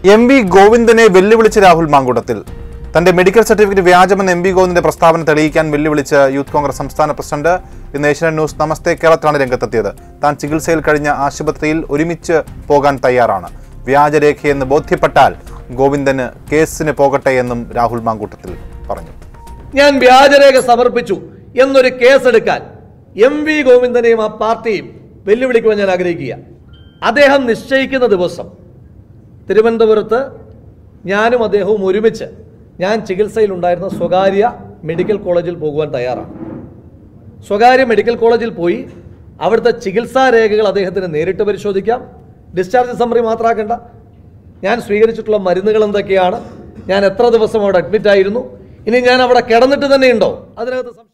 M V ഗോവിന്ദനെ വെല്ലുവിളിച്ച് രാഹുൽ മാങ്കൂട്ടത്തിൽ തന്റെ medical certificate വ്യാജമെന്ന് എം വി ഗോവിന്ദന്റെ പ്രസ്താവന തെളിയിക്കാൻ വെല്ലുവിളിച്ച് യൂത്ത് കോൺഗ്രസ് സംസ്ഥാന പ്രസിഡന്റ് ഇന്ന് ഏഷ്യൻ ന്യൂസ് നമസ്തേ കേരളത്തിലാണ് രംഗത്തെത്തിയത് താൻ ചികിത്സയിൽ കഴിഞ്ഞ ആശുപത്രിയിൽ ഒരുമിച്ച് പോകാൻ തയ്യാറാണ് വ്യാജരേഖയെന്ന് ബോധ്യപ്പെട്ടാൽ ഗോവിന്ദന് കേസിന് പോകട്ടെ എന്നും രാഹുൽ മാങ്കൂട്ടത്തിൽ പറഞ്ഞു ഞാൻ വ്യാജരേഖ സമർപ്പിച്ചു എന്നൊരു കേസെടുക്കാൻ എം വി ഗോവിന്ദനെയും ആ പാർട്ടിയും വെല്ലുവിളിക്കുവാൻ ഞാൻ ആഗ്രഹിക്കുക അദ്ദേഹം നിശ്ചയിക്കുന്ന ദിവസം തിരുവനന്തപുരത്ത് ഞാനും അദ്ദേഹവും ഒരുമിച്ച് ഞാൻ ചികിത്സയിലുണ്ടായിരുന്ന സ്വകാര്യ മെഡിക്കൽ കോളേജിൽ പോകുവാൻ തയ്യാറാണ് സ്വകാര്യ മെഡിക്കൽ കോളേജിൽ പോയി അവിടുത്തെ ചികിത്സാ രേഖകൾ അദ്ദേഹത്തിന് നേരിട്ട് പരിശോധിക്കാം ഡിസ്ചാർജ് സമ്മറി മാത്രമാക്കേണ്ട ഞാൻ സ്വീകരിച്ചിട്ടുള്ള മരുന്നുകൾ എന്തൊക്കെയാണ് ഞാൻ എത്ര ദിവസം അവിടെ അഡ്മിറ്റ് ആയിരുന്നു ഇനി ഞാൻ അവിടെ കിടന്നിട്ട് തന്നെ ഉണ്ടോ അതിനകത്ത് സം-